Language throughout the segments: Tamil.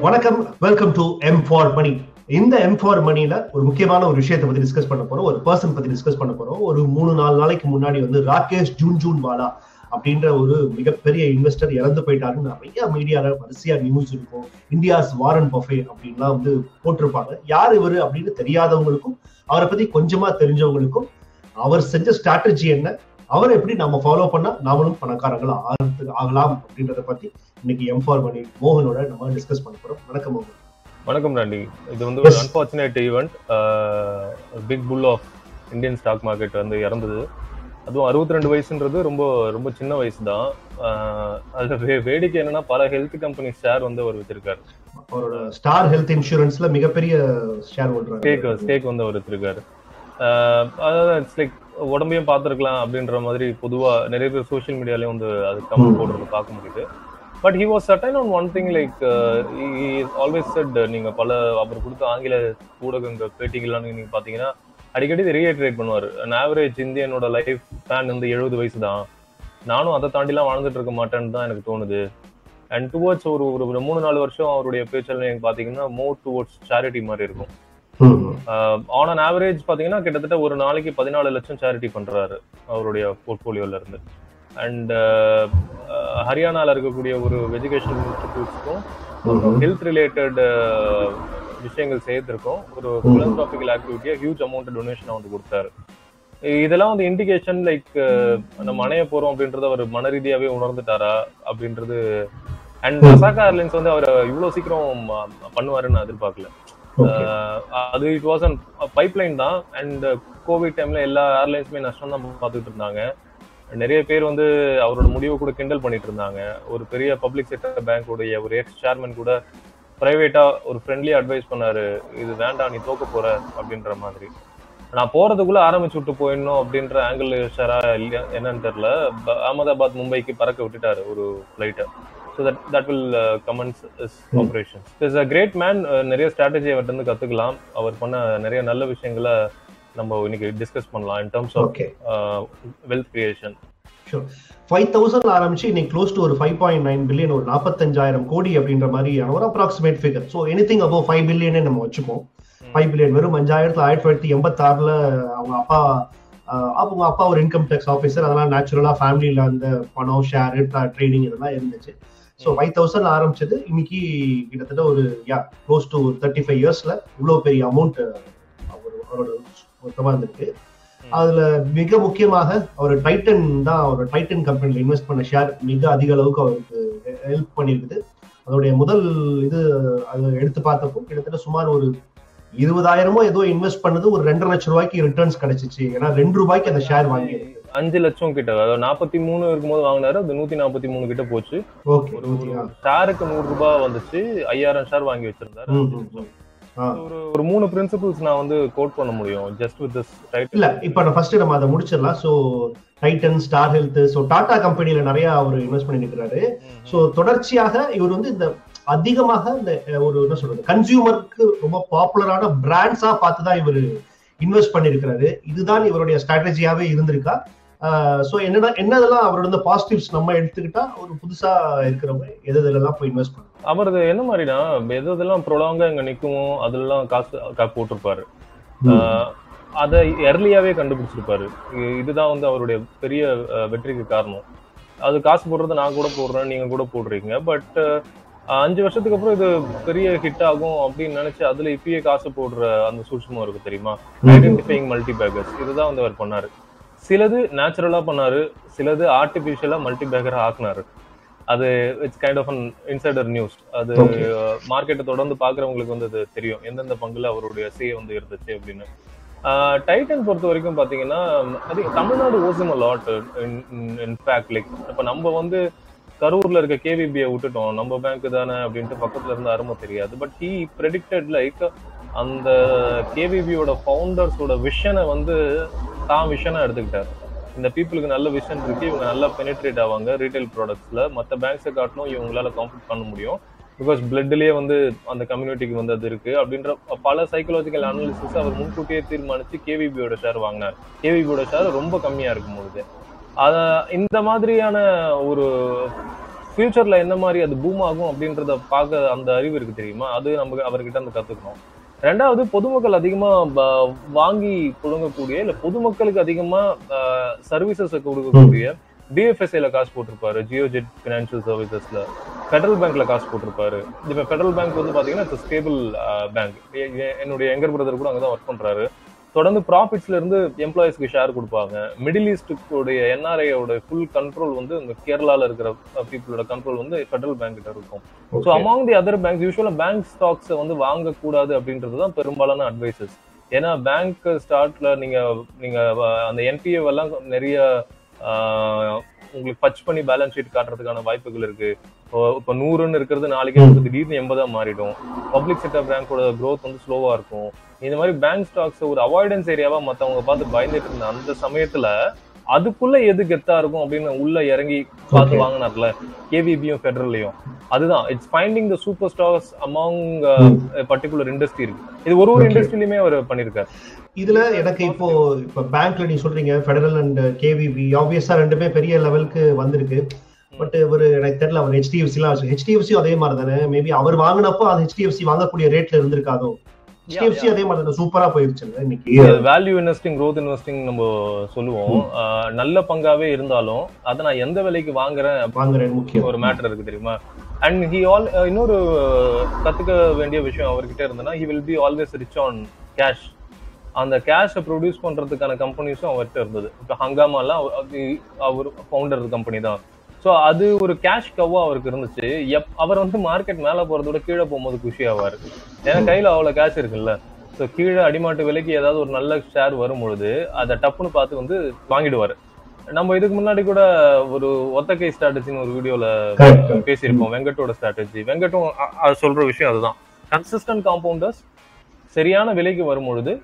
வணக்கம் welcome to M for money இந்த எம் ஃபார் மணில ஒரு முக்கியமான ஒரு விஷயத்தை பத்தி டிஸ்கஸ் பண்ண போறோம் ஒரு பர்சன் பத்தி டிஸ்கஸ் பண்ண போறோம் ஒரு மூணு நாலு நாளைக்கு முன்னாடி வந்து ராகேஷ் ஜூன் ஜூன் வாலா அப்படின்ற ஒரு மிகப்பெரிய இன்வெஸ்டர் இறந்து போயிட்டாருன்னு நிறைய மீடியால வரிசையா நியூஸ் இருக்கும் இந்தியாஸ் வாரன் பஃபே அப்படின்லாம் வந்து போட்டிருப்பாங்க யார் இவரு அப்படின்னு தெரியாதவங்களுக்கும் அவரை பத்தி கொஞ்சமா தெரிஞ்சவங்களுக்கும் அவர் செஞ்ச ஸ்ட்ராட்டஜி என்ன அவர் எப்படி நம்ம ஃபாலோ பண்ணா நாமளும் பணக்காரங்கள் ஆகிறது ஆகலாம் அப்படின்றத பத்தி இன்னைக்கு எம் ஃபார் மணி மோகனோட நம்ம டிஸ்கஸ் பண்ண போறோம் வணக்கம் மோகன் வணக்கம் ராண்டி இது வந்து ஒரு Yes. Unfortunate event big bull of Indian stock market வந்து இறந்தது அதுவும் அறுபத்தி ரெண்டு வயசுன்றது ரொம்ப ரொம்ப சின்ன வயசு தான் அதுல வே- வேடிக்கை என்னன்னா பல ஹெல்த் கம்பெனி ஷேர் வந்து அவர் வச்சிருக்காரு அவரோட ஸ்டார் ஹெல்த் இன்சூரன்ஸ்ல மிகப்பெரிய ஷேர் ஸ்டேக் ஹோல்டர் ஸ்டேக் வந்து அவர் வச்சிருக்காரு ஆஹ் அதாவது இட்ஸ் லைக் உடம்பையும் பார்த்துருக்கலாம் அப்படின்ற மாதிரி பொதுவா நிறைய பேர் சோஷியல் மீடியாலயும் வந்து அது கமெண்ட் ம். போடுறது பார்க்க முடியுது but he was certain on one thing like always set நீங்க பல அவர் கொடுத்த ஆங்கில ஊடகங்கள் பேட்டிகள்லாம் நீங்க பாத்தீங்கன்னா அடிக்கடி ரீஎட்ரேட் பண்ணுவார் an ஆவரேஜ் இந்தியனோட லைஃப் ஸ்பேன் வந்து எழுபது வயசு தான் நானும் அதை தாண்டிலாம் வாழ்ந்துட்டு இருக்க மாட்டேன்னு தான் எனக்கு தோணுது அண்ட் டுவர்ட்ஸ் ஒரு ஒரு மூணு நாலு வருஷம் அவருடைய பேச்சல் நீங்க பாத்தீங்கன்னா மோர் டுவர்ட்ஸ் சேரிட்டி மாதிரி இருக்கும் ஆன் அன் ஆவரேஜ் பாத்தீங்கன்னா கிட்டத்தட்ட ஒரு நாளைக்கு பதினாலு லட்சம் சேரிட்டி பண்றாரு அவருடைய போர்ட்போலியோல இருந்து அண்ட் ஹரியானால இருக்கக்கூடிய ஒரு எஜுகேஷன் இன்ஸ்டிடியூட்ஸ்க்கும் ஹெல்த் ரிலேட்டட் விஷயங்கள் செய்திருக்கோம் ஒரு ம். பிலன்த்ராபிக்கல் ஆக்டிவிட்டியா ஹியூஜ் அமௌண்ட் டொனேஷன் வந்து கொடுத்தாரு இதெல்லாம் வந்து இண்டிகேஷன் லைக் நம்ம அணைய போறோம் அப்படின்றத அவர் மன ரீதியாவே உணர்ந்துட்டாரா அப்படின்றது அண்ட் ம். ஒசாகா ஏர்லைன்ஸ் வந்து அவர் இவ்வளவு சீக்கிரம் அஹ், பண்ணுவாருன்னு நான் எதிர்பார்க்கல ஆஹ் அது இட் வாஸ் அன் பைப்லைன் தான் அண்ட் கோவிட் டைம்ல எல்லா ஏர்லைன்ஸுமே நஷ்டம் தான் பார்த்துட்டு இருந்தாங்க நிறைய பேர் வந்து அவரோட முடிவை கூட கிண்டல் பண்ணிட்டு இருந்தாங்க ஒரு பெரிய பப்ளிக் செக்டர் பேங்கோடைய ஒரு எக்ஸ் சேர்மன் கூட பிரைவேட்டா ஒரு ஃப்ரெண்ட்லி அட்வைஸ் பண்ணாரு இது வேண்டாம் நீ தோக்க போற அப்படின்ற மாதிரி நான் போறதுக்குள்ள ஆரம்பிச்சு விட்டு போயிடணும் அப்படின்ற ஆங்கிள் ஷரா இல்லையா என்னன்னு தெரியல ப- அகமதாபாத் மும்பைக்கு பறக்க விட்டுட்டாரு ஒரு ஃபிளைட்டை so that that will commence is Hmm. Operation is a great man நிறைய ஸ்ட்ராட்டஜி அவர்கிட்ட இருந்து கத்துக்கலாம் அவர் பண்ண நிறைய நல்ல விஷயங்களை நம்ம இன்னைக்கு டிஸ்கஸ் பண்ணலாம் in terms of okay wealth creation five thousand ஆரம்பிச்சு இன்னைக்கு க்ளோஸ் டு ஒரு ஃபைவ் பாயிண்ட் நைன் பில்லியன் ஒரு நாற்பத்தஞ்சாயிரம் கோடி அப்படின்ற மாதிரியான ஒரு approximate figure so any thing above five பில்லியனே நம்ம வச்சுப்போம் ஃபைவ் பில்லியன் வெறும் அஞ்சாயிரத்துல ஆயிரத்தி தொள்ளாயிரத்தி எண்பத்தாறுல அவங்க அப்பா ஆஹ் அவங்க அப்பா ஒரு இன்கம் டேக்ஸ் ஆஃபீஸர் அதெல்லாம் நேச்சுரலா ஃபேமிலியில அந்த பணம் ஷேர் ட்ரைனிங் இதெல்லாம் இருந்துச்சு ஸோ ஃபைவ் தௌசண்ட் ஆரம்பிச்சது இன்னைக்கு கிட்டத்தட்ட ஒரு yeah close to thirty five இயர்ஸ்ல இவ்வளவு பெரிய அமௌண்ட் அவரோட மொத்தமா இருந்திருக்கு அதுல மிக முக்கியமாக அவர் டைட்டன் தான் அவர் டைட்டன் கம்பெனில இன்வெஸ்ட் பண்ண ஷேர் மிக அதிக அளவுக்கு அவருக்கு ஹெல்ப் பண்ணியிருக்குது அதோடைய முதல் இது அது எடுத்து பார்த்தப்போ கிட்டத்தட்ட சுமார் ஒரு இருபதாயிரமோ ஏதோ இன்வெஸ்ட் பண்ணது ஒரு ரெண்டரை லட்சம் ரூபாய்க்கு ரிட்டர்ன்ஸ் கிடைச்சிச்சு ஏன்னா ரெண்டு ரூபாய்க்கு அந்த ஷேர் வாங்கியிருக்கு அஞ்சு லட்சம் கிட்ட அதாவது நாற்பத்தி மூணு இருக்கும்போது வாங்கினாரு அது நூத்தி நாற்பத்தி மூணு கிட்ட போச்சு ஓகே ஒரு ஒரு ஷேருக்கு நூறு ரூபாய் வந்துச்சு ஐயாயிரம் ஷேர் வாங்கி வச்சிருந்தாரு ம், அஞ்சு ம், லட்சம். ஆ. ஒரு ஒரு மூணு பிரின்சிபிள்ஸ் நான் வந்து கோட் பண்ண முடியும் ஜஸ்ட் வித் திஸ் ரைட் இல்ல இப்ப நான் ஃபர்ஸ்ட் நம்ம அதை முடிச்சிடலாம் so Titan Star Health so Tata கம்பெனில நிறைய அவர் இன்வெஸ்ட் பண்ணி இருக்கிறாரு சோ தொடர்ச்சியாக இவர் வந்து இந்த அதிகமாக இந்த அஹ், ஒரு என்ன சொல்றது கன்சியூமருக்கு ரொம்ப பாப்புலரான பிராண்ட்ஸா பார்த்து தான் இவர் இன்வெஸ்ட் பண்ணிருக்கிறாரு இதுதான் இவருடைய ஸ்ட்ராட்டஜியாவே இருந்திருக்கா சோ என்னன்னா என்னதெல்லாம் அவரோட இந்த பாசிட்டிவ்ஸ் நம்ம எடுத்துக்கிட்டா ஒரு புதுசா இருக்கிறவங்க எது எதுலெல்லாம் போய் இன்வெஸ்ட் பண்ணலாம் அவரது என்ன மாதிரினா எது எதெல்லாம் ப்ரொலாங்கா இங்க நிக்கும் அதெல்லாம் காசு கா- போட்டிருப்பாரு ஆஹ் அதை எர்லியாவே கண்டுபிடிச்சிருப்பாரு இ- இதுதான் வந்து அவருடைய பெரிய அஹ், வெற்றிக்கு காரணம் அது காசு போடுறது நான் கூட போடுறேன் நீங்க கூட போடுறீங்க பட் அஞ்சு வருஷத்துக்கு அப்புறம் இது பெரிய ஹிட் ஆகும் அப்படின்னு நினைச்சு அதுல இப்பயே காசு போடுற அந்த சூட்சமும் இருக்கு தெரியுமா ஐடென்டிஃபைங் மல்டி பேக்கர்ஸ் இதுதான் வந்து அவர் பண்ணாரு சிலது நேச்சுரலா பண்ணாரு சிலது ஆர்டிபிஷியலா மல்டி பேக்கர் ஆக்குனாரு அது it's kind of an insider news அது Okay. மார்க்கெட்டை தொடர்ந்து பாக்குறவங்களுக்கு வந்து அது தெரியும் எந்தெந்த பங்குல அவருடைய சே வந்து இருந்துச்சு அப்படின்னு டைட்டன் பொறுத்த வரைக்கும் பாத்தீங்கன்னா அது தமிழ்நாடு ஓசிம் லாட் இன்ஃபேக்ட் லைக் இப்ப நம்ம வந்து கரூர்ல இருக்க கேவிபியை விட்டுட்டோம் நம்ம பேங்க் தானே அப்படின்ட்டு பக்கத்துல இருந்து அருமை தெரியாது பட் ஹீ ப்ரெடிக்டட் லைக் அந்த கேவிபியோட ஃபவுண்டர்ஸோட விஷனை வந்து தான் விஷனா எடுத்துக்கிட்டாரு இந்த பீப்புளுக்கு நல்ல விஷன் இருக்கு இவங்க நல்லா பெனிட்ரேட் ஆவாங்க ரீட்டைல் ப்ராடக்ட்ஸ்ல மற்ற பேங்க்ஸை காட்டிலும் இவங்களால காம்பீட் பண்ண முடியும் பிகாஸ் பிளட்லயே வந்து அந்த கம்யூனிட்டிக்கு வந்து அது இருக்கு அப்படின்ற பல சைக்கலாஜிக்கல் அனாலிசிஸ் அவர் முன்கூட்டியே தீர்மானிச்சு கேவிபியோட ஷேர் வாங்கினார் கேவிபியோட ஷேர் ரொம்ப கம்மியா இருக்கும் பொழுது அத இந்த மாதிரியான ஒரு ஃபியூச்சர்ல என்ன மாதிரி அது பூம் ஆகும் அப்படின்றத பார்க்க அந்த அறிவு இருக்கு தெரியுமா அது நம்ம அவர்கிட்ட இருந்து கத்துக்கணும் ரெண்டாவது பொதுமக்கள் அதிகமா ப- வாங்கி புழங்கக்கூடிய இல்ல பொதுமக்களுக்கு அதிகமா சர்வீசஸ் கொடுக்கக்கூடிய பிஎஃப்எஸ்ஐல காசு போட்டிருப்பாரு ஜியோஜெட் பினான்சியல் சர்வீசஸ்ல ஃபெடரல் பேங்க்ல காசு போட்டிருப்பாரு இப்ப ஃபெடரல் பேங்க் வந்து பாத்தீங்கன்னா ஸ்டேபிள் பேங்க் என்னுடைய எங்கர் பிரதர் கூட அங்கதான் ஒர்க் பண்றாரு தொடர்ந்து ப்ராஃபிட்ஸ்ல இருந்து எம்ப்ளாயிஸ்க்கு ஷேர் கொடுப்பாங்க மிடில் ஈஸ்டுடைய என்ஆர்ஐயோட ஃபுல் கண்ட்ரோல் வந்து இந்த கேரளால இருக்கிற பீப்புளோட கண்ட்ரோல் வந்து ஃபெடரல் பேங்க் கிட்ட இருக்கும் so Okay. Among the other banks usually bank ஸ்டாக்ஸை வந்து வாங்கக்கூடாது அப்படின்றது தான் பெரும்பாலான அட்வைசஸ் ஏன்னா பேங்க் ஸ்டார்ட்ல நீங்க நீங்க வ- அந்த என்பிஏ எல்லாம் நிறைய ஆஹ், உங்களுக்கு பச் பண்ணி பேலன்ஸ் ஷீட் காட்டுறதுக்கான வாய்ப்புகள் இருக்கு இப்போ இப்போ நூறுன்னு இருக்கிறது நாளைக்கே வந்து திடீர்னு எண்பதா மாறிடும் பப்ளிக் செக்டர் பேங்கோட growth வந்து ஸ்லோவா இருக்கும் இந்த மாதிரி பேங்க் ஸ்டாக்ஸ் ஒரு அவாய்டன்ஸ் ஏரியாவா மத்தவங்க பார்த்து பயந்துட்டு இருந்த அந்த சமயத்துல அதுக்குள்ள எது கெத்தா இருக்கும் அப்படின்னு உள்ள இறங்கி பார்த்து Okay. வாங்கினார்ல கேவிபியும் ஃபெடரல்லையும் அதுதான் it's finding the super stars among particular industry இருக்கு இது ஒரு ஒரு Okay. இண்டஸ்ட்ரியிலுமே அவர் பண்ணிருக்காரு இதுல எனக்கு இப்போ இப்ப பேங்க்ல நீ சொல்றீங்க ஃபெடரல் அண்ட் கேவிபி ஆப்வியஸா ரெண்டுமே பெரிய லெவலுக்கு வந்திருக்கு பட் ஒரு எனக்கு தெரியல அவர் ஹெச்டிஎஃப்சி எல்லாம் வச்சு ஹெச்டிஎஃப்சி அதே மாதிரி தானே மேபி அவர் வாங்கினப்போ அது ஹெச்டிஎஃப்சி வாங்கக்கூடிய ரேட்ல இருந்திருக்காதோ ஹெச்டிஎஃப்சி அதே மாதிரி தானே சூப்பரா போயிருச்சு இன்னைக்கு வேல்யூ இன்வெஸ்டிங் growth இன்வெஸ்டிங் நம்ம சொல்லுவோம் அஹ், நல்ல பங்காவே இருந்தாலும் அதை நான் எந்த விலைக்கு வாங்குறேன் வாங்குறேன் முக்கியம் ஒரு மேட்டர் இருக்கு தெரியுமா அண்ட் ஹி ஆல் இன்னொரு கத்துக்க வேண்டிய விஷயம் அவர்கிட்ட இருந்ததுன்னா he will be always rich on cash அந்த கேஷை ப்ரொடியூஸ் பண்றதுக்கான கம்பெனிஸும் அவர்கிட்ட இருந்தது இப்போ ஹங்காமாலாம் அவ- அது அவர் ஃபவுண்டர் கம்பெனி தான் ஸோ அது ஒரு கேஷ் கவ்வா அவருக்கு இருந்துச்சு எப் அவர் வந்து மார்க்கெட் மேலே போறத விட கீழே போகும்போது குஷி ஆவார் ஏன்னா கையில அவ்வளோ கேஷ் இருக்குல்ல ஸோ கீழே அடிமாட்டு விலைக்கு ஏதாவது ஒரு நல்ல ஷேர் வரும் பொழுது அதை டப்புன்னு பார்த்து வந்து வாங்கிடுவாரு நம்ம இதுக்கு முன்னாடி கூட ஒரு ஒத்தக்கை ஸ்ட்ராட்டஜின்னு ஒரு வீடியோல Correct, correct. பேசியிருப்போம் வெங்கட்டோட ஸ்ட்ராட்டஜி வெங்கட்டும் அ- அது சொல்ற விஷயம் அதுதான் கன்சிஸ்டன்ட் காம்பவுண்டர்ஸ் சரியான விலைக்கு வரும் பொழுது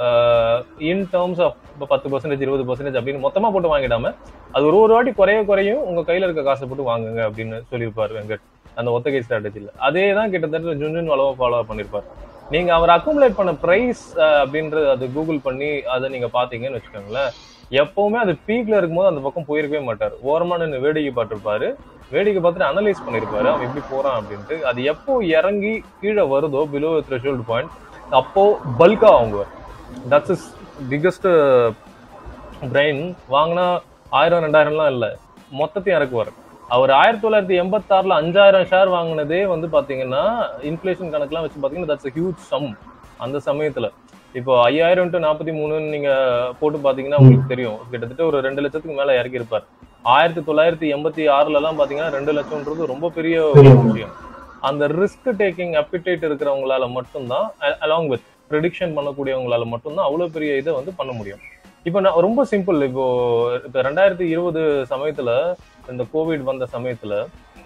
இன் டேர்ம்ஸ் ஆஃப் இப்போ பத்து பர்சன்டேஜ் இருபது பர்சன்டேஜ் அப்படின்னு மொத்தமா போட்டு வாங்கிடாம அது ஒரு ஒரு வாட்டி குறைய குறையும் உங்க கையில இருக்க காசை போட்டு வாங்குங்க அப்படின்னு சொல்லியிருப்பாரு வெங்கட் அந்த ஒத்தகை ஸ்ட்ராட்டஜில அதே தான் கிட்டத்தட்ட ஜுன்ஜுன் வளவா ஃபாலோ பண்ணிருப்பாரு நீங்க அவர் அக்குமுலேட் பண்ண பிரைஸ் அப்படின்றது அது கூகுள் பண்ணி அதை நீங்க பாத்தீங்கன்னு வச்சுக்கோங்களேன் எப்பவுமே அது பீக்ல இருக்கும்போது அந்த பக்கம் போயிருக்கவே மாட்டார் ஓரமா நின்று வேடிக்கை பார்த்திருப்பாரு வேடிக்கை பார்த்துட்டு அனலைஸ் பண்ணிருப்பாரு அவன் எப்படி போறான் அப்படின்ட்டு அது எப்போ இறங்கி கீழே வருதோ பிலோ த்ரெஷோல்டு பாயிண்ட் அப்போ பல்கா வாங்குவார் தட்ஸ் இஸ் பிக்கஸ்ட் பிரெயின் வாங்கினா ஆயிரம் ரெண்டாயிரம்லாம் இல்லை மொத்தத்தையும் இறக்குவார் அவர் ஆயிரத்தி தொள்ளாயிரத்தி எண்பத்தாறுல அஞ்சாயிரம் ஷேர் வாங்கினதே வந்து பாத்தீங்கன்னா இன்ஃபிளேஷன் கணக்கெல்லாம் வச்சு பாத்தீங்கன்னா தட்ஸ் ஹியூஜ் சம் அந்த சமயத்துல இப்போ ஐயாயிரம் டு நாற்பத்தி மூணுன்னு நீங்க போட்டு பாத்தீங்கன்னா உங்களுக்கு தெரியும் கிட்டத்தட்ட ஒரு ரெண்டு லட்சத்துக்கு மேல இறக்கி இருப்பார் ஆயிரத்தி தொள்ளாயிரத்தி எண்பத்தி ஆறுல எல்லாம் பாத்தீங்கன்னா ரெண்டு லட்சம்ன்றது ரொம்ப பெரிய ஒரு பெரிய விஷயம் அந்த ரிஸ்க் டேக்கிங் அப்பிடைட் இருக்கிறவங்களால மட்டும்தான் அலாங் வித் ப்ரிடிக்ஷன் பண்ணக்கூடியவங்களால மட்டும்தான் அவ்வளவு பெரிய இதை வந்து பண்ண முடியும் இப்போ நான் ரொம்ப சிம்பிள் இப்போ இப்போ ரெண்டாயிரத்தி இருபது சமயத்துல இந்த கோவிட் வந்த சமயத்துல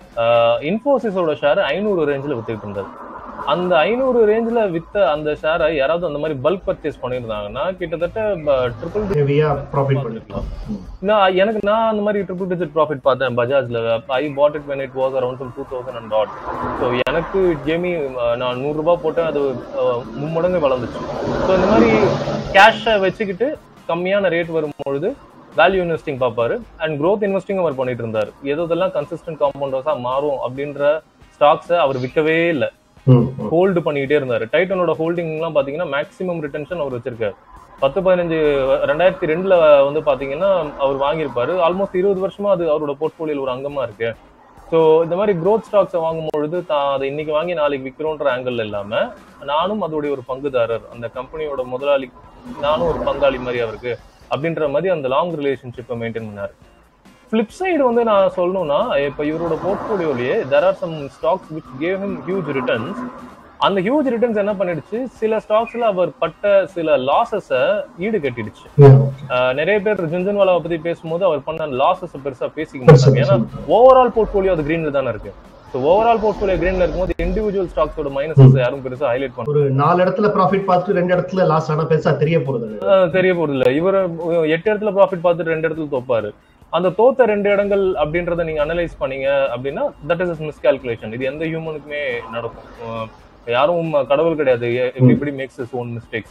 இன்ஃபோசிஸோட ஷேர் ஐநூறு ரேஞ்சில் வித்துக்கிட்டு இருந்தது அந்த ஐநூறு ரேஞ்சில் வித்த அந்த ஷேரை யாராவது அந்த மாதிரி பல்க் பர்ச்சேஸ் பண்ணியிருந்தாங்கன்னா கிட்டத்தட்ட ட்ரிபிள் ஹெவியா ப்ராஃபிட் பண்ணிருக்கலாம் நான் எனக்கு நான் அந்த மாதிரி ட்ரிபிள் டிஜிட் ப்ராஃபிட் பார்த்தேன் பஜாஜ்ல I bought it when it was around two thousand and that so எனக்கு ஜேமி நான் நூறு ரூபாய் போட்டேன் அது அஹ், மும்மடங்கு வளர்ந்துச்சு ஸோ இந்த மாதிரி கேஷை வச்சுக்கிட்டு கம்மியான ரேட் வரும்பொழுது வேல்யூ இன்வெஸ்டிங் பார்ப்பாரு அண்ட் growth இன்வெஸ்டிங் அவர் பண்ணிட்டு இருந்தார் எது எதெல்லாம் கன்சிஸ்டன்ட் காம்பவுண்டர்ஸா மாறும் அப்படின்ற ஸ்டாக்ஸை அவர் விற்கவே இல்லை ஹோல்டு பண்ணிக்கிட்டே இருந்தாரு டைட்டனோட ஹோல்டிங் எல்லாம் பாத்தீங்கன்னா மேக்ஸிமம் ரிட்டன்ஷன் அவர் வச்சிருக்காரு பத்து பதினஞ்சு ரெண்டாயிரத்தி ரெண்டுல வந்து பாத்தீங்கன்னா அவர் வாங்கியிருப்பாரு ஆல்மோஸ்ட் இருபது வருஷமா அது அவரோட போர்ட்போலியோல ஒரு அங்கமா இருக்கு ஸோ இந்த மாதிரி growth ஸ்டாக்ஸை வாங்கும் பொழுது தான் அதை இன்னைக்கு வாங்கி நாளைக்கு விற்கிறோன்ற ஆங்கிள் இல்லாம நானும் அதோடைய ஒரு பங்குதாரர் அந்த கம்பெனியோட முதலாளி நானும் ஒரு பங்காளி மாதிரி அவருக்கு அப்படின்ற மாதிரி அந்த லாங் ரிலேஷன்ஷிப்பை மெயின்டைன் பண்ணாரு ஃபிளிப் சைடு வந்து நான் சொல்லணும்னா இப்போ இவரோட போர்ட்போலியோலயே there are some stocks which gave him huge returns அந்த ஹியூஜ் ரிட்டர்ன்ஸ் என்ன பண்ணிடுச்சு சில ஸ்டாக்ஸ்ல அவர் பட்ட சில லாசஸ ஈடு கட்டிடுச்சு ஆஹ் நிறைய பேர் ஜுன்ஜன்வாலாவை பத்தி பேசும்போது அவர் பண்ண லாசஸ் பெருசா பேசிக்க மாட்டாங்க ஏன்னா ஓவரால் போர்ட்போலியோ அது கிரீன்ல தானே இருக்கு ஸோ ஓவரால் போர்ட்போலியோ கிரீன்ல இருக்கும்போது இண்டிவிஜுவல் ஸ்டாக்ஸோட மைனஸஸ் யாரும் பெருசா ஹைலைட் பண்ண ஒரு நாலு இடத்துல ப்ராஃபிட் பார்த்துட்டு ரெண்டு இடத்துல லாஸ் ஆனா பெருசா தெரிய போறது இல்ல. ஆஹ் தெரிய போறது இல்ல இவர் எட்டு இடத்துல ப்ராஃபிட் பார்த்துட்டு ரெண்டு இடத்துல தோப்பாரு அந்த தோத்த ரெண்டு இடங்கள் அப்படின்றத நீங்க அனலைஸ் பண்ணீங்க அப்படின்னா தட் இஸ் மிஸ்கால்குலேஷன் இது எந்த ஹியூமனுக்குமே நடக்கும் ஆஹ் யாரும் கடவுள் கிடையாது everybody makes his own mistakes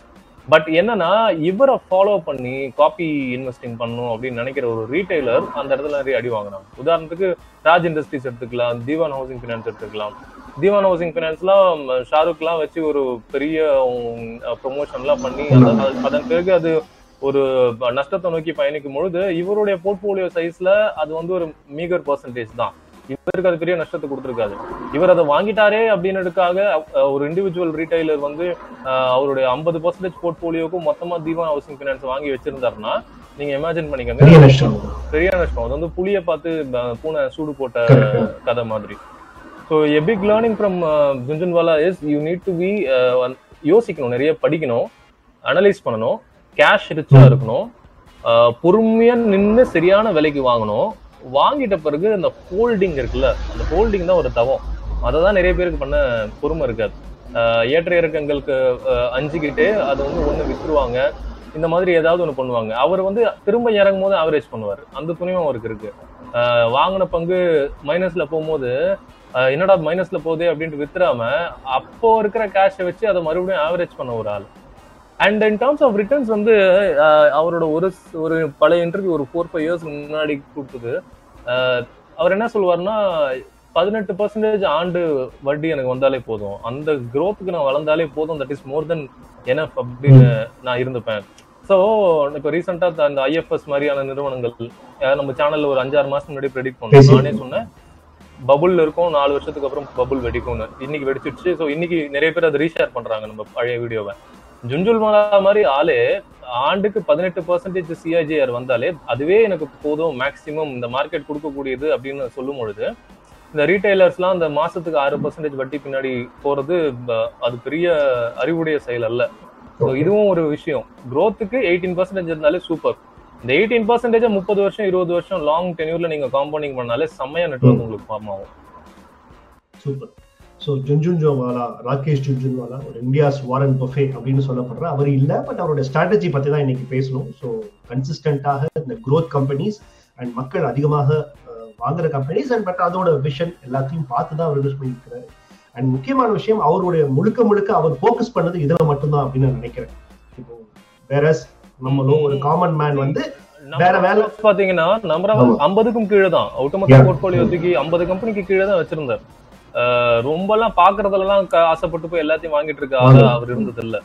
but என்னன்னா இவரை ஃபாலோ பண்ணி காப்பி இன்வெஸ்டிங் பண்ணணும் அப்படின்னு நினைக்கிற ஒரு ரீட்டைலர் அந்த இடத்துல நிறைய அடி வாங்கினாங்க உதாரணத்துக்கு ராஜ் இண்டஸ்ட்ரீஸ் எடுத்துக்கலாம் தீவான் ஹவுசிங் ஃபினான்ஸ் எடுத்துக்கலாம் தீவான் ஹவுசிங் ஃபினான்ஸ்லாம் ஷாருக்லாம் வச்சு ஒரு பெரிய ப்ரொமோஷன்லாம் பண்ணி அத- அதன் பிறகு அது ஒரு நஷ்டத்தை நோக்கி பயணிக்கும் பொழுது இவருடைய போர்ட்போலியோ சைஸ்ல அது வந்து ஒரு மீகர் பர்சன்டேஜ் தான் இவருக்கு அது பெரிய நஷ்டத்தை கொடுத்துருக்காது இவர் அதை வாங்கிட்டாரே அப்படின்றதுக்காக அஹ், ஒரு இண்டிவிஜுவல் ரீட்டைலர் வந்து அஹ், அவருடைய ஐம்பது பர்சன்டேஜ் போர்ட்போலியோக்கும் மொத்தமா தீவான் ஹவுசிங் ஃபினான்ஸ் வாங்கி வச்சிருந்தாருன்னா நீங்க இமேஜின் பண்ணிக்கோங்க பெரிய நஷ்டம் பெரிய நஷ்டம் அது வந்து புளிய பார்த்து ப- பூனை சூடு போட்ட Correct. கதை மாதிரி so a big learning from Jhunjhunwala is you need to be யோசிக்கணும் நிறைய படிக்கணும் அனலைஸ் பண்ணணும் கேஷ் ரிச்சா இருக்கணும் அஹ், பொறுமையா நின்று சரியான விலைக்கு வாங்கணும் வாங்கிட்ட பிறகு அந்த ஹோல்டிங் இருக்குல்ல அந்த ஹோல்டிங் தான் ஒரு தவம் அதை தான் நிறைய பேருக்கு பண்ண பொறுமை இருக்காது அஹ், ஏற்ற இறக்கங்களுக்கு அஹ், அஞ்சுக்கிட்டு அதை வந்து ஒன்று வித்துருவாங்க இந்த மாதிரி ஏதாவது ஒன்று பண்ணுவாங்க அவர் வந்து திரும்ப இறங்கும் போது ஆவரேஜ் பண்ணுவார் அந்த துணியும் அவருக்கு இருக்கு அஹ், வாங்கின பங்கு மைனஸ்ல போகும்போது அஹ், என்னடா மைனஸ்ல போகுதே அப்படின்ட்டு வித்துறாம அப்போ இருக்கிற கேஷை வச்சு அதை மறுபடியும் ஆவரேஜ் பண்ண ஒரு ஆள் and in terms of returns வந்து அஹ், அவரோட ஒரு ஸ்- ஒரு பழைய இன்டர்வியூ ஒரு ஃபோர் ஃபைவ் இயர்ஸ் முன்னாடி கொடுத்தது அஹ், அவர் என்ன சொல்லுவாருன்னா பதினெட்டு பர்சன்டேஜ் ஆண்டு வட்டி எனக்கு வந்தாலே போதும் அந்த growth-க்கு நான் வளர்ந்தாலே போதும் that is more than enough அப்படின்னு நான் இருந்துப்பேன் ஸோ இப்போ ரீசெண்டாக அந்த ஐஎஃப்எஸ் மாதிரியான நிறுவனங்கள் அஹ், நம்ம சேனல்ல ஒரு அஞ்சாறு மாசம் முன்னாடி ப்ரெடிக்ட் பண்ணோம் பேசி- நானே சொன்னேன் பபுள் இருக்கும் நாலு வருஷத்துக்கு அப்புறம் பபுள் வெடிக்கும்னு இன்னைக்கு வெடிச்சிடுச்சு ஸோ இன்னைக்கு நிறைய பேர் அதை ரீஷேர் பண்றாங்க நம்ம பழைய வீடியோவை ஜுன்ஜுல் மலா மாதிரி ஆளே ஆண்டுக்கு பதினெட்டு பர்சன்டேஜ் சிஐஜிஆர் வந்தாலே அதுவே எனக்கு போதும் மேக்சிமம் இந்த மார்க்கெட் கொடுக்கக்கூடியது அப்படின்னு சொல்லும் பொழுது இந்த ரீட்டைலர்ஸ்லாம் அந்த மாசத்துக்கு ஆறு பர்சன்டேஜ் வட்டி பின்னாடி போறது ப- அது பெரிய அறிவுடைய செயல் அல்ல ஸோ இதுவும் ஒரு விஷயம் growth-க்கு எயிட்டீன் பர்சன்டேஜ் இருந்தாலே சூப்பர் இந்த எயிட்டீன் பர்சன்டேஜ் முப்பது வருஷம் இருபது வருஷம் லாங் டென்யூர்ல நீங்க காம்பவுண்டிங் பண்ணாலே செம்மையா நெட்ஒர்க் உங்களுக்கு ஃபார்ம் ஆகும் சூப்பர் ஸோ ஜுன்ஜுன்ஜோவாலா ராகேஷ் ஜுன்ஜுன்வாலா ஒரு இந்தியாஸ் வாரன் பஃபே அப்படின்னு சொல்லப்படுற அவர் இல்ல பட் அவரோட ஸ்ட்ராட்டஜி பத்தி தான் இன்னைக்கு பேசணும் ஸோ கன்சிஸ்டன்டாக இந்த growth கம்பெனிஸ் அண்ட் மக்கள் அதிகமாக அஹ், வாங்குற கம்பெனிஸ் அண்ட் பட் அதோட விஷன் எல்லாத்தையும் பார்த்து தான் அவர் யூஸ் பண்ணியிருக்கிறாரு அண்ட் முக்கியமான விஷயம் அவருடைய முழுக்க முழுக்க அவர் ஃபோக்கஸ் பண்ணது இதுல மட்டும்தான் அப்படின்னு நான் நினைக்கிறேன் இப்போ வேற நம்மளும் ஒரு காமன் மேன் வந்து வேற வேலை- வேலை பாத்தீங்கன்னா நம்பர் ஆமா. ஐம்பதுக்கும் கீழே தான் ஆட்டோமொத்த Yeah. போர்ட்போலியோ தூக்கி ஐம்பது கம்பெனிக்கு கீழே தான் வச்சிருந்தார் அஹ் ரொம்ப எல்லாம் பாக்குறதுலாம் ஆசைப்பட்டு போய் எல்லாத்தையும் வாங்கிட்டு இருக்க ஆளா ஆமா. அவர் இருந்தது இல்ல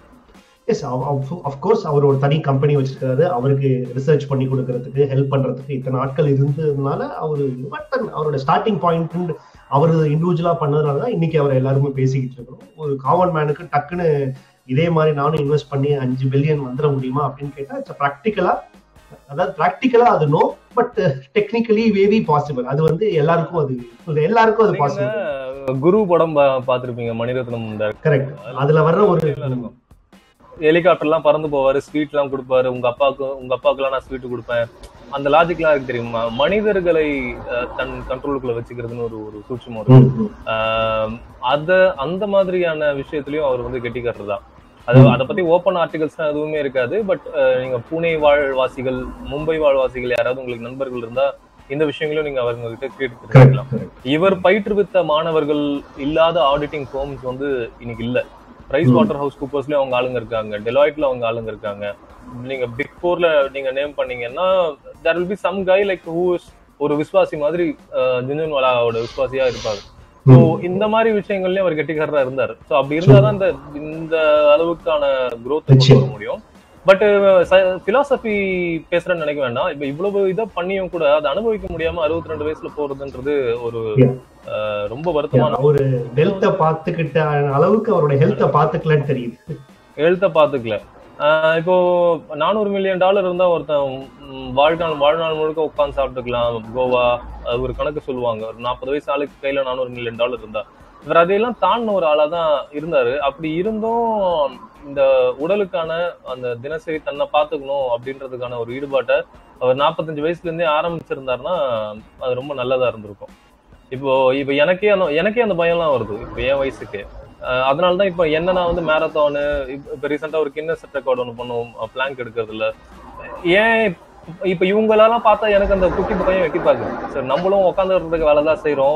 எஸ் அஃப்கோர்ஸ் அவர் ஒரு தனி கம்பெனி வச்சிருக்காரு அவருக்கு ரிசர்ச் பண்ணி கொடுக்கறதுக்கு ஹெல்ப் பண்றதுக்கு இத்தனை ஆட்கள் இருந்ததுனால அவரு பட் அவரோட ஸ்டார்டிங் பாயிண்ட் அவர் இண்டிவிஜுவலா பண்ணதுனால தான் இன்னைக்கு அவர் எல்லாருமே பேசிக்கிட்டு இருக்கிறோம் ஒரு காமன் மேனுக்கு டக்குன்னு இதே மாதிரி நானும் இன்வெஸ்ட் பண்ணி அஞ்சு பில்லியன் வந்துட முடியுமா அப்படின்னு கேட்டா இட்ஸ் ப்ராக்டிக்கலா அதாவது ப்ராக்டிக்கலா அது நோ பட் டெக்னிக்கலி வேவி பாசிபிள் அது வந்து எல்லாருக்கும் அது எல்லாருக்கும் அது நீங்க பாசிபிள் குரு படம் பா- பார்த்திருப்பீங்க மணிரத்னம் இந்த கரெக்ட் அதுல வர்ற ஒரு இருக்கும். ஹெலிகாப்டர் எல்லாம் பறந்து போவாரு ஸ்வீட் எல்லாம் கொடுப்பாரு உங்க அப்பாவுக்கு உங்க அப்பாவுக்கு எல்லாம் நான் ஸ்வீட் கொடுப்பேன் அந்த லாஜிக் எல்லாம் இருக்கு தெரியுமா மனிதர்களை அஹ், தன் கண்ட்ரோலுக்குள்ள வச்சுக்கிறதுன்னு ஒரு ஒரு சூட்சமம் இருக்கு ம், ம். ஆஹ் அத அந்த மாதிரியான விஷயத்திலயும் அவர் வந்து கெட்டிக்காரர் தான் அது ம். அதை பத்தி ஓப்பன் ஆர்டிகல்ஸ் எதுவுமே இருக்காது பட் நீங்க பூனே வாழ்வாசிகள் மும்பை வாழ்வாசிகள் யாராவது உங்களுக்கு நண்பர்கள் இருந்தா இந்த விஷயங்களையும் நீங்க அவங்க கிட்ட கேட்டு correct, தெரிஞ்சுக்கலாம் correct. இவர் பயிற்றுவித்த மாணவர்கள் இல்லாத ஆடிட்டிங் ஃபார்ம்ஸ் வந்து இன்னைக்கு இல்ல பிரைஸ் ம். வாட்டர் ஹவுஸ் கூப்பர்ஸ்லயும் அவங்க ஆளுங்க இருக்காங்க டெலாய்ட்ல அவங்க ஆளுங்க இருக்காங்க நீங்க பிக் ஃபோர்ல நீங்க நேம் பண்ணீங்கன்னா there will be some guy like who ஒரு விஸ்வாசி மாதிரி ஜுன்ஜுன் வாலாவோட விஸ்வாசியா இருப்பாரு ஸோ ம். இந்த மாதிரி விஷயங்கள்லயும் அவர் கெட்டிக்காரரா இருந்தார் ஸோ அப்படி இருந்தாதான் இந்த இந்த அளவுக்கான growth கொண்டு நிச்சயம். வர முடியும் பட் பிலாசபி பேசுறேன்னு நினைக்க வேண்டாம் இப்ப இவ்வளவு இதை பண்ணியும் கூட அதை அனுபவிக்க முடியாம அறுபத்தி ரெண்டு வயசுல போறதுன்றது ஒரு Yeah. அஹ், ரொம்ப வருத்தமான அவரு ஹெல்த்த பாத்துக்கிட்ட அளவுக்கு அவரோட ஹெல்த்த பாத்துக்கலன்னு தெரியுது எழுத்த பாத்துக்கல ஆஹ் இப்போ நானூறு மில்லியன் டாலர் இருந்தா ஒருத்தன் ம், வாழ்நாள் வாழ்நாள் முழுக்க உட்காந்து சாப்பிட்டுக்கலாம் கோவா அது ஒரு கணக்கு சொல்லுவாங்க ஒரு நாற்பது வயசு ஆளுக்கு கையில நானூறு மில்லியன் டாலர் இருந்தா இவர் அதையெல்லாம் தாண்டின ஒரு ஆளா தான் இருந்தாரு அப்படி இருந்தும் இந்த உடலுக்கான அந்த தினசரி தன்னை பாத்துக்கணும் அப்படின்றதுக்கான ஒரு ஈடுபாட்டை அவர் நாற்பத்தஞ்சு வயசுல இருந்தே ஆரம்பிச்சிருந்தாருன்னா அது ரொம்ப நல்லதா இருந்திருக்கும் இப்போ இப்போ எனக்கே அந்த எனக்கே அந்த பயம்லாம் வருது இப்போ என் வயசுக்கு அஹ் அதனால தான் இப்போ என்ன நான் வந்து மேரத்தானு இப்போ ரீசெண்டாக ஒரு கின்னஸ் ரெக்கார்ட் ஒன்று பண்ணுவோம் பிளாங்க் எடுக்கிறது இல்ல ஏன் இப்ப- இப்ப இவங்களெல்லாம் பார்த்தா எனக்கு அந்த குட்டி பையன் வெட்டி பார்க்குது சரி நம்மளும் உட்காந்துறதுக்கு வேலை தான் செய்கிறோம்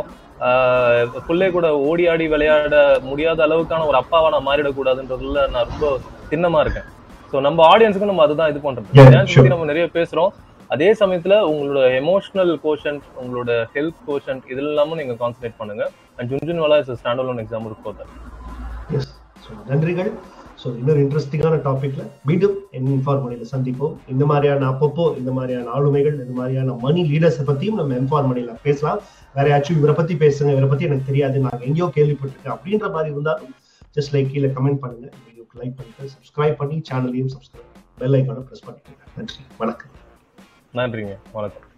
பிள்ளை கூட ஓடி ஆடி விளையாட முடியாத அளவுக்கான ஒரு அப்பாவா நான் மாறிடக்கூடாதுன்றதுல நான் ரொம்ப திண்ணமா இருக்கேன் சோ நம்ம ஆடியன்ஸுக்கு நம்ம அதுதான் இது பண்றது Yeah, டான்ஸ் sure. பத்தி நம்ம நிறைய பேசுறோம் அதே சமயத்துல உங்களோட எமோஷனல் கோஷன்ட் உங்களோட ஹெல்த் கோஷன்ட் இது இல்லாம நீங்க கான்சென்ட்ரேட் பண்ணுங்க and Jhunjhunwala is stand alone exam இருக்கும் எஸ் ஸோ நன்றிகள் ஸோ இன்னொரு இன்ட்ரெஸ்டிங்கான டாபிக்ல மீண்டும் இன்ஃபார்ம் மணியில சந்திப்போம் இந்த மாதிரியான அப்பப்போ இந்த மாதிரியான ஆளுமைகள் இந்த மாதிரியான மணி லீடர்ஸை பத்தியும் நம்ம இன்ஃபார்ம் மணியில பேசலாம் வேற யாச்சும் இவரை பத்தி பேசுங்க இவரை பத்தி எனக்கு தெரியாது நான் எங்கேயோ கேள்விப்பட்டிருக்கேன் அப்படின்ற மாதிரி இருந்தாலும் ஜஸ்ட் லைக் கீழே கமெண்ட் பண்ணுங்க வீடியோக்கு லைக் பண்ணிட்டு சப்ஸ்கிரைப் பண்ணி சேனலையும் சப்ஸ்கிரைப் பெல் ஐக்கானை ப்ரெஸ் பண்ணிக்கோங்க நன்றி வணக்கம் நன்றிங்க வணக்கம்